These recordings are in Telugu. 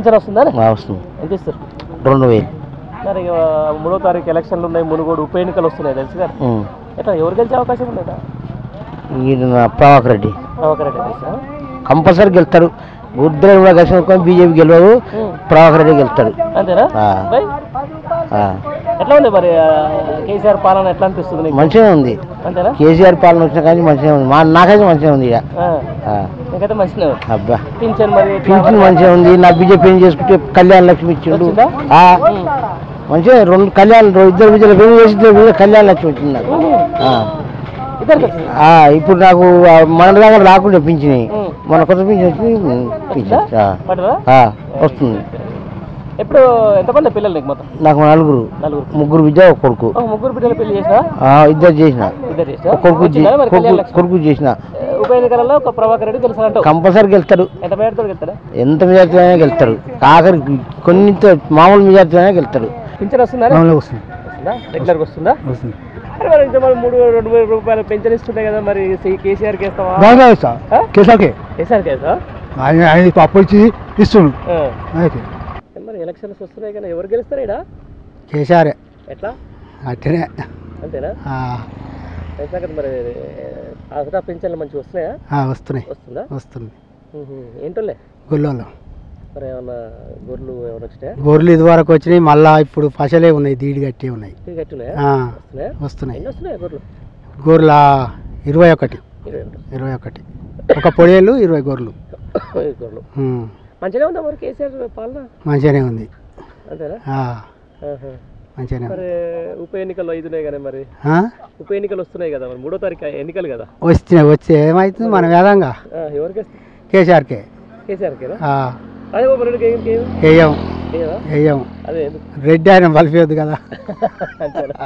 పింఛన్ వస్తుందా ఆ, వస్తుంది ఎంత ఇస్తారు రెండు వేలు మరి ఇక మూడో తారీఖు ఎలక్షన్లు ఉన్నాయి మునుగోడు ఉప ఎన్నికలు వస్తున్నాయి తెలుసు కదా ఉం. ఎట్లా ఎవరు గెలిచే అవకాశం ఉండదా ఈయన నా ప్రభాకర్ రెడ్డి ప్రభాకర్ రెడ్డి తెలుసా కంపల్సరీ గెలుతాడు గుర్తులు కూడా కలిసి బీజేపీ గెలవదు ప్రభాకర్ రెడ్డి గెలుతాడు అంతేనా ఆ. బై ఆ. ఎట్లా ఉంది మరి ఆ, కేసీఆర్ పాలన ఎట్లా అనిపిస్తుంది నీకు మంచిగా ఉంది అంతేనా కేసీఆర్ పాలన వచ్చిన కానీ మంచిగా ఉంది మా నాకైతే మంచిగా ఉంది ఇక ఆ, ఆ. నీకైతే మంచిగా ఉంది అబ్బా పింఛన్ మరి పింఛన్ మంచిగా ఉంది నా బీజేపీ ఏం చేసుకుంటే కళ్యాణ లక్ష్మి ఇచ్చిండు వచ్చిందా? ఆ. మంచిగా రెండు కళ్యాణ ఇద్దరు బిడ్డలు పెళ్లి చేసి ఇద్దరు బిడ్డలు కళ్యాణ లక్ష్మి వచ్చింది నాకు ఆ. ఇద్దరికి వచ్చింది ఆ, ఇప్పుడు నాకు ఆ, మన దగ్గర రాకుండా పింఛని ఉం. మన కొత్త పింఛన్ వచ్చి పింఛన్ ఆ. పడరా ఆ, వస్తుంది ఎప్పుడు ఎంతమంది పిల్లలు నీకు మొత్తం నాకు నలుగురు నలుగురు ముగ్గురు విద్య ఒక కొడుకు ఓ, ముగ్గురు బిడ్డలు పెళ్లి చేసినా ఆ, ఇద్దరు చేసిన ఇద్దరు చేసినా ఒక కొడుకు చే- వచ్చిందా మరి కొడుకు కళ్యాణ లక్ష్మి? కొడుకు చేసిన ఉప ఎన్నికలలో ఒక ప్రభాకర్ రెడ్డి తెలుసు కంపల్సరీ గెలుతాడు ఎంత పేరుతో గెలుస్తాడా ఎంత మెజార్టీ అయినా గెలుతాడు ఆఖరికి కొన్ని మామూలు మెజార్టీ అయినా గెలుతాడు పింఛన్ వస్తుందా వస్తుంది వస్తుందా రెగ్యులర్ వస్తుందా వస్తుంది అరే మరి ఇంత మరి మూడు రెండు వేల రూపాయలు పెన్షన్ ఇస్తుంటాయి కదా మరి కేసీఆర్ కి వేస్తావా బాగా ఇస్తా ఆ? కేసాకే కేసీఆర్ కి వేస్తావా ఆయన ఆయన అప్పు ఇచ్చి ఇస్తుండు ఆ. అయితే మరి ఎలక్షన్స్ వస్తున్నాయి కానీ ఎవరు గెలుస్తారు ఇక్కడ కేసారే ఎట్లా అట్టనే అంతేనా ఆ, అయితే అక్కడ మరి అసలు పెన్షన్లు మంచిగా వస్తున్నాయా ఆ, వస్తున్నాయి వస్తుందా వస్తుంది ఉహు. ఏంటోలే గొల్లలో మరి ఏమన్నా గొర్రెలు ఏమైనా వచ్చినాయా గొర్రెలు ఇది వరకు వచ్చినాయి మళ్ళా ఇప్పుడు పసలే ఉన్నాయి దీడి గట్టి ఉన్నాయి ఇవి గట్టున్నాయా ఆ, వస్తున్నాయా వస్తున్నాయి ఎన్ని వస్తున్నాయా గొర్రెలు గొర్రెల ఇరవై ఒకటి ఇరవై ఒకటి ఇరవై ఒకటి ఒక పొడేళ్ళు ఇరవై గొర్రెలు ఈ గొర్రెలు ఉమ్, మంచిగా ఉందా మరి కేసీఆర్ పాలన మంచిగానే ఉంది అంతేనా ఆ, ఆహా. మంచిగానే ఉంది మరి ఉప ఎన్నికలు అవుతున్నాయి కానీ మరి ఆ? ఉప ఎన్నికలు వస్తున్నాయి కదా మరి మూడో తారీఖు ఎన్నికలు కదా వస్తున్నాయి వచ్చి ఏమవుతుంది మన వేదంగా ఆ, ఎవరికి వేస్తారు కేసీఆర్కే కేసీఆర్కేనా ఆ, రాజగోపాల్ రెడ్డికి ఏం ఏం వేయం ఏదా వేయం అదే ఎందుకు రెడ్డి ఆయన బలిపేయద్దు కదా అంతేనా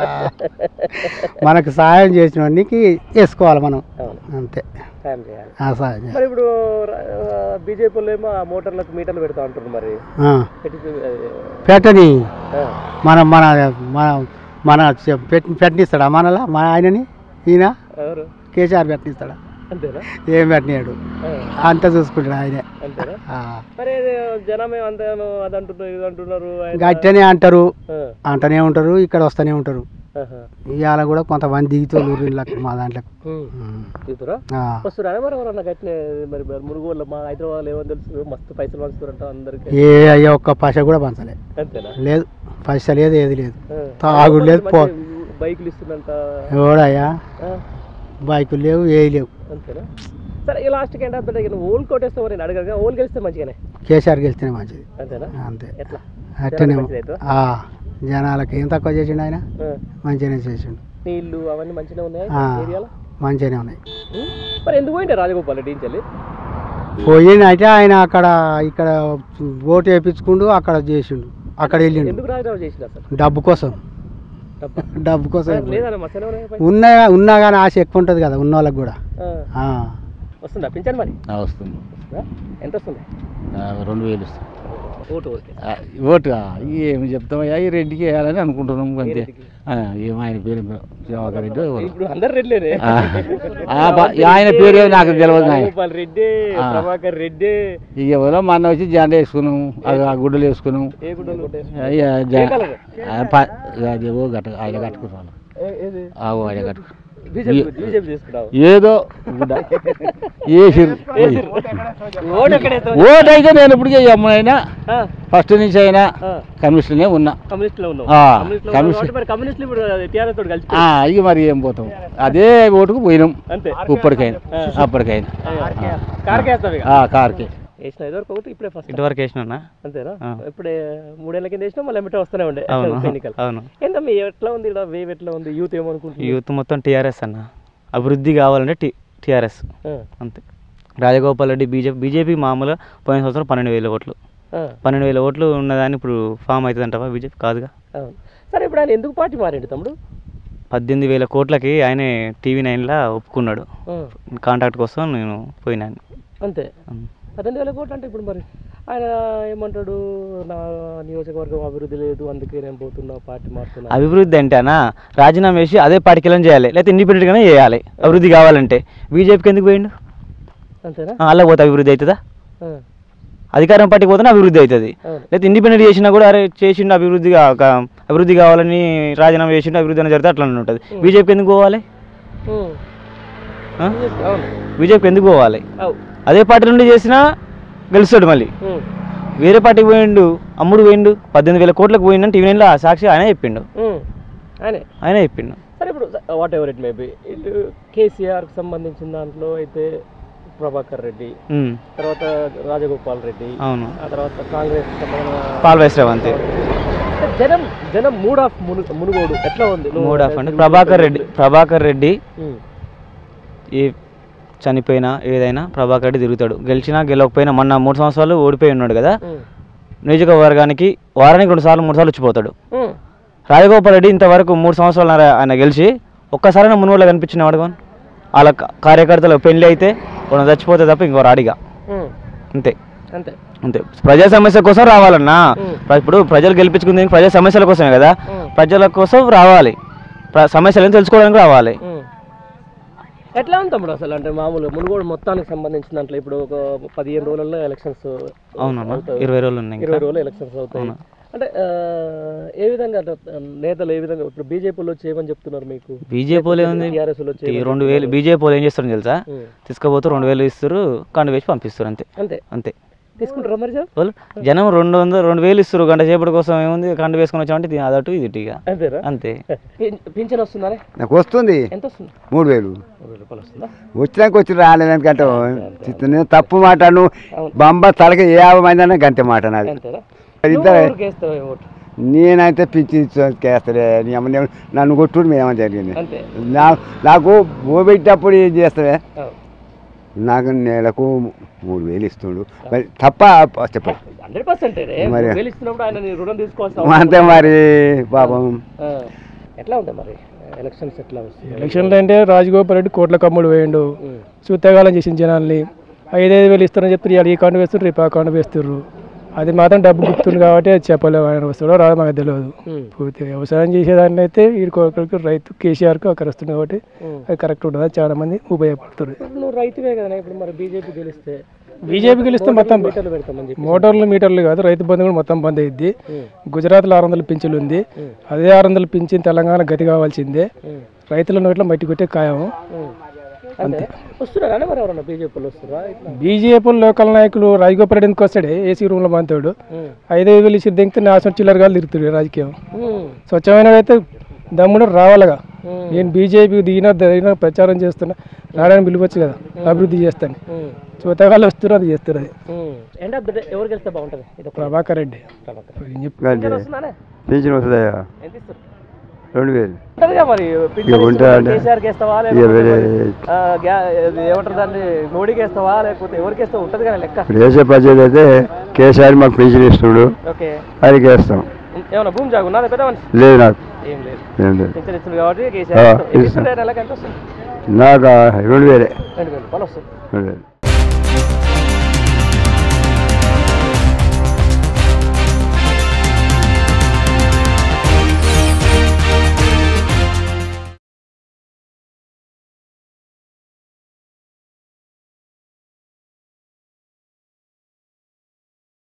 మనకు సాయం చేసిన వాడికి వేసుకోవాలి మనం అవును అంతే సాయం చేయాలి ఆ సాయం చేయాలి. మరి ఇప్పుడు బీజేపీ వాళ్ళు ఏమో ఆ మోటార్లకు మీటర్లు పెడతా అంటారు మరి ఆ, పెట్టి చూ- అది, పెట్టని ఆ, మన మన మన మన చె- పెట్- పెట్టనిస్తాడా మనలా మన ఆయనని ఈయన ఎవరు కేసీఆర్ పెట్టనిస్తాడా అంతేనా ఏం పెట్టనియాడు ఆ, అంతా చూసుకుంటాడు ఆయనే అంతేనా ఆ, మరి ఇది జనమే అంత అది అంటున్నారు ఇది అంటున్నారు ఆయన- గట్టనే అంటారు ఆ, అంటనే ఉంటారు ఇక్కడ వస్తూనే ఉంటారు ఆహా. ఇవాళ కూడా కొంతమంది దిగుతారు వీళ్ళకి మా దాంట్లో ఉమ్. ఉమ్. చూతురా ఆ, వస్తురా మరి ఎవరన్నా కట్టిన మరి మరి మునుగోళ్ళు మా హైదరాబాద్ ఏమో తెలుసు మస్తు పైసలు పంచుతారంట అందరికి ఏ అయ్యే ఒక్క పైస కూడా పంచలే అంతేనా లేదు పైస లేదు ఏది లేదు ఆ. తాగుడు లేదు పో మంచి బైకులు ఇస్తుందంట ఎవడయ్యా ఆ, బైకులు లేవు ఏ లేవు అంతేనా సరే ఈ లాస్ట్కి ఏంటంటే ఇక నువ్వు ఓల్ కొట్టేస్తావు నేను అడగగా ఓల్ గెలిస్తే మంచిగానే కేసీఆర్ గెలిస్తేనే మంచిది అంతేనా అంతే ఎట్లా అట్టనే మంచిది అవుతుందా? ఆ, జనాలకి ఏం తక్కువ చేసిండు ఆయన ఆ. మంచిగానే చేసిండు నీళ్ళు అవన్నీ మంచిగా ఉన్నాయా ఆ. ఏరియాలో మంచిగానే ఉన్నాయి ఉమ్. మరి ఎందుకు పోయింటే రాజగోపాల్ రెడ్డి ఇంచెల్లి పోయిండు అయితే ఆయన అక్కడ ఇక్కడ ఓటు వేయించుకుండు అక్కడ చేసిండు అక్కడ వెళ్ళిండు ఎందుకు రాజీనామా చేసింది అసలు డబ్బు కోసం డబ్బా. డబ్బు కోసం మరి లేదన్న మసనే ఉన్నాయి పైసలు. ఉన్నా ఉన్నా కానీ ఆశ ఎక్కువ ఉంటుంది కదా ఉన్న వాళ్ళకి కూడా ఆ. ఆ. వస్తుందా పింఛన్ మరి వస్తుంది వస్తుందా ఎంత వస్తుంది రెండు వేలు వస్తుంది ఓటు ఓకే ఓటు ఏమి చెప్తామయ్యా ఈ రెడ్డికి వేయాలని అనుకుంటున్నాం అంతే రెడ్డికి? ఆ, ఏం ఆయన పేరు ప్రభాకర్ రెడ్డి ఎవరు? ఇప్పుడు అందరు రెడ్లేనే ఆ. ఆ, బా- ఆయన పేరు ఏమో నాకు తెలియదు నాయన. రాజగోపాల్ రెడ్డి ఆ. ప్రభాకర్ రెడ్డి ఇక ఎవరో మొన్న వచ్చి జెండా వేసుకున్నాం ఆ- ఆ గుడ్డలు వేసుకున్నాం ఏ గుడ్డలు అయ్య, జ- ఏ కలర్? ఆ, ప- అదేవో గట్ట ఆయన కట్టుకున్నాను ఏ- ఏది ఆవు ఆయన కట్టు బీజేపీ బీజేపీ తీసుకున్నావు ఏదో గుడ్డ వేసిర్రు ఓటు ఎక్కడ వేస్తావు? ఓటు అయితే నేను ఇప్పటికే అమ్మాయినా ఆ, ఫస్ట్ నుంచి అయినా ఆ. కమిషన్లనే ఉన్నా కమ్యూనిస్ట్ లో ఉన్నావు ఆ, కమ్యూనిస్ట్ లో ఉన్నావు కమ్యూనిస్ట్. కాబట్టి మరి కమ్యూనిస్టులు ఇప్పుడు టీఆర్ఎస్ తోటి కలిసి ఆ, ఇక మరి ఏం పోతాం అదే ఓటుకు పోయినాం అంతే ఇప్పటికైనా అప్పటికైనా కార్కి వేస్తావు ఇక ఆ, కార్కి వేసిన ఇదివరకు ఒకటి ఇప్పుడే ఫస్ట్ ఇటువరకు వేసినా అంతేనా ఇప్పుడే మూడేళ్ల కింద వేసినా మళ్ళీ ఎమ్మటే వస్తూనే ఉండే అవును ఉప ఎన్నికలు అవును ఏందమ్మా ఎట్లా ఉంది ఇక్కడ వేవ్ ఎట్లా ఉంది యూత్ ఏమనుకుంటుంది యూత్ మొత్తం టీఆర్ఎస్ అన్న అభివృద్ధి కావాలంటే టీ టీఆర్ఎస్ ఆ, అంతే రాజగోపాల్ రెడ్డి బీజేపీ బీజేపీ మామూలుగా పోయిన సంవత్సరం పన్నెండు వేల ఓట్లు ఆ, పన్నెండు వేల ఓట్లు ఉన్నదాన్ని ఇప్పుడు ఫామ్ అవుతుంది అంటావా బీజేపీ కాదుగా అవును సరే ఇప్పుడు ఆయన ఎందుకు పార్టీ మారిండు తమ్ముడు పద్దెనిమిది వేల కోట్లకి ఆయనే టీవీ నైన్లో ఒప్పుకున్నాడు ఆ, కాంటాక్ట్ కోసం నేను పోయినాను అంతే పద్దెనిమిది వేల కోట్లు అంటే ఇప్పుడు మరి ఆయన ఏమంటాడు నా నియోజకవర్గం అభివృద్ధి లేదు అందుకే నేను పోతున్నా పార్టీ మారుతున్నా అభివృద్ధి అంటేనా రాజీనామా చేసి అదే పార్టీకి వెళ్ళని చేయాలి లేకపోతే ఇండిపెండెంట్గానే చేయాలి అభివృద్ధి కావాలంటే బీజేపీకి ఎందుకు పోయిండు అంతేనా అలా పోతే అభివృద్ధి అవుతుందా ఆ. అధికారం పార్టీకి పోతేనే అభివృద్ధి అవుతుంది అవును. లేకపోతే ఇండిపెండెంట్ చేసినా కూడా అరే చేసిండు అభివృద్ధి కా- కా- అభివృద్ధి కావాలని రాజీనామా చేసిండు అభివృద్ధి అని జరిగితే అట్లా ఉంటుంది బీజేపీకి ఎందుకు పోవాలి ఉమ్. ఆ? అవును బీజేపీకి ఎందుకు పోవాలి అవు అదే పార్టీ నుండి చేసినా గెలుస్తాడు మళ్ళీ ఉమ్. వేరే పార్టీకి పోయిండు అమ్ముడు పోయిండు పద్దెనిమిది వేల కోట్లకు పోయిందని టీవీ నైన్లో సాక్షి ఆయన చెప్పిండు ఉమ్. ఆయనే ఆయన చెప్పిండు సరే ఇప్పుడు వాట్ ఎవర్ ఇట్ మేబీ ఇటు కేసీఆర్కి సంబంధించిన దాంట్లో అయితే ప్రభాకర్ రెడ్డి ఉమ్, తర్వాత రాజగోపాల్ రెడ్డి అవును ఆ తర్వాత కాంగ్రెస్ సంబంధించిన పాల్వేశ్రావు అంతే అంటే జనం జనం మూడ్ ఆఫ్ మును మునుగోడు ఎట్లా ఉంది నువ్వు మూడ్ ఆఫ్ అంటే ప్రభాకర్ రెడ్డి ప్రభాకర్ రెడ్డి ఉమ్. ఈ చనిపోయినా ఏదైనా ప్రభాకర్ రెడ్డి తిరుగుతాడు గెలిచినా గెలవకపోయినా మొన్న మూడు సంవత్సరాలు ఓడిపోయి ఉన్నాడు కదా ఉమ్. నియోజకవర్గానికి వారానికి రెండు సార్లు మూడు సార్లు వచ్చిపోతాడు ఉమ్. రాజగోపాల్ రెడ్డి ఇంతవరకు మూడు సంవత్సరాలు ఆయన- ఆయన గెలిచి ఒక్కసారైనా మునుగోలో కనిపించిన వాడు కానీ వాళ్ళ క- కార్యకర్తలు పెళ్లి అయితే మనం చచ్చిపోతే తప్ప ఇంకో రాడిగా ఉమ్. అంతే అంతే అంతే ప్రజా సమస్య కోసం రావాలన్నా ఉమ్. ప్ర- ఇప్పుడు ప్రజలు గెలిపించుకుంది ప్రజా సమస్యల కోసమే కదా ఉమ్. ప్రజల కోసం రావాలి ప్ర- సమస్యలను తెలుసుకోవడానికి రావాలి ఉమ్. ఎట్లా ఉంది తమ్ముడు అసలు అంటే మామూలుగా మునుగోడు మొత్తానికి సంబంధించిన దాంట్లో ఇప్పుడు ఒక పదిహేను రోజులలో ఎలక్షన్స్ అవునమ్మా ఇరవై రోజులు ఉన్నాయి ఇంకా. ఇరవై రోజులు ఎలక్షన్స్ అవుతాయి అంటే ఆ, ఏ విధంగా అంటే, ఆ, నేతలు ఏ విధంగా ఇప్పుడు బీజేపీలో చేయమని చెప్తున్నారు మీకు బీజేపీలో ఏముంది టీఆర్ఎస్లో ఈ రెండు వేలు బీజేపీలో ఏం చేస్తారు తెలుసా ఉమ్. తీసుకుపోతే రెండు వేలు ఇస్తారు కండు వేసి పంపిస్తారు అంతే అంతే అంతే తీసుకుంటారా మరి జనం? వాళ్ళు జనం రెండు వందలు రెండు వేలు ఇస్తారు గంట సేపటి కోసం ఏముంది కండు వేసుకొని వచ్చామంటే ఇది అదటు ఇది ఇటు ఇక అంతేనా అంతే పిం- పింఛన్ వస్తుందా నాకు వస్తుంది ఎంత వస్తుంది మూడు వేలు మూడు వేల రూపాయలు వస్తుందా వచ్చినాక వచ్చి రాలేదనుకంటే నేను తప్పు మాటను బంబ తలకి ఏ యాభై మంది అన్నా గంతే మాట నాది అంతేనా ఇద్దరే. నువ్వు ఎవరికి వేస్తావు ఏ ఓటు నేనైతే పిచ్చి కేస్తలే నీ అమ్మ నేను- నన్ను కొట్టుడు మేమో జరిగింది అంతే నా నాకు పోబెట్టేటప్పుడు ఏం చేస్తావే అవును. నాకు నెలకు మూడు వేలు ఇస్తుండు మరి తప్ప చెప్పండి హండ్రెడ్ పర్సెంట్ మరి. ఇస్తున్నప్పుడు ఆయన నీ రుణం తీసుకోవాల్సిన అంతే మరి పాపం ఆ, ఎట్లా ఉంటాయి మరి ఎలక్షన్స్ ఎట్లా వస్తాయి ఎలక్షన్లు అంటే రాజగోపాల్ రెడ్డి కోట్ల కమ్ముడు వేయండు సూత్తగాలం చేసిన జనాల్ని ఐదైదు వేలు ఇస్తారని చెప్తారు ఇవాళ ఈ అకౌంట్ వేస్తారు రేపు ఆ అకౌంట్ వేస్తారు అది మాత్రం డబ్బు గుర్తుంది కాబట్టి అది చెప్పలేము ఆయన వస్తాడో రాదో మాకు తెలియదు ఉమ్. పూర్తిగా వ్యవసాయం చేసేదాన్ని అయితే వీడికి ఒకరికి రైతు కేసీఆర్కి అక్కడ వస్తుంది కాబట్టి ఉమ్. అది కరెక్ట్ ఉంటుంది చాలా మంది ఉపయోగపడుతుంది ఇప్పుడు నువ్వు రైతువే కదా ఇప్పుడు మరి బీజేపీ గెలిస్తే బీజేపీ గెలిస్తే మొత్తం మీటర్లు పెడతామని చెప్పి మోటార్లు మీటర్లు కాదు రైతు బంధు కూడా మొత్తం బంద్ అయ్యిద్ది ఉమ్. గుజరాత్లో ఆరు వందల పింఛన్లు ఉంది ఉమ్. అదే ఆరు వందల పింఛన్ తెలంగాణ గతి కావాల్సిందే ఉమ్. రైతుల నోట్లో మట్టి కొట్టే ఖాయం ఉమ్. అంతే వస్తున్నారా మరి ఎవరన్నా బీజేపీలో వస్తారా ఇట్లా బీజేపీ లోకల్ నాయకులు రాజగోపాల్ రెడ్డి ఎందుకు వస్తాడే ఏసీ రూమ్లో బంతాడు ఉమ్. ఐదైదు వేలు ఇచ్చి దింగితే నాశనం చిల్లరగా తిరుగుతాడు రాజకీయం ఉమ్. స్వచ్ఛమైన అయితే దమ్ముడు రావాలిగా ఉమ్. నేను బీజేపీ దిగినా దిగినా ప్రచారం చేస్తున్నా రావడానికి పిలువచ్చు కదా అభివృద్ధి చేస్తాను ఉమ్. చూతగాళ్ళు వస్తారు అది చేస్తారు అది ఉమ్. ఎండ్ ఆఫ్ ద డే ఎవరు గెలిస్తే బాగుంటుంది ఇది ఒక ప్రభాకర్ రెడ్డి ప్రభాకర్. ఏం చెప్పు పింఛన్ వస్తుందానే పింఛన్ వస్తుందయ్యా ఎంత ఇస్తారు రెండు వేలు ఉంటుందిగా మరి పింఛన్ ఇక ఇస్తున్నారు. ఉంటా- కేసీఆర్కి వేస్తావా ఇక లేకపోతే వేరే మరి, ఆ, గ్యా- ఇది ఏమంటారు దాన్ని మోడీకి వేస్తావా లేకపోతే ఎవరికి వేస్తావు ఉంటుంది కదా లెక్క ఇప్పుడు వేసే పద్ధతి అయితే కేసీఆర్ మాకు పింఛన్ ఇస్తుడు ఓకే అది వేస్తాం ఏమన్నా భూమి జాగు ఉన్నదా పెద్ద మనిషి లేదు నాకు ఏం లేదు ఏం లేదు పింఛన్ ఇస్తుంది కాబట్టి ఆ, కేసీఆర్ ఎంత ఇస్తాం. ఇస్తుండే నెలకి ఎంత వస్తుంది నాకు రెండు వేలే రెండు వేల రూపాయలు వస్తుంది రెండు వేలు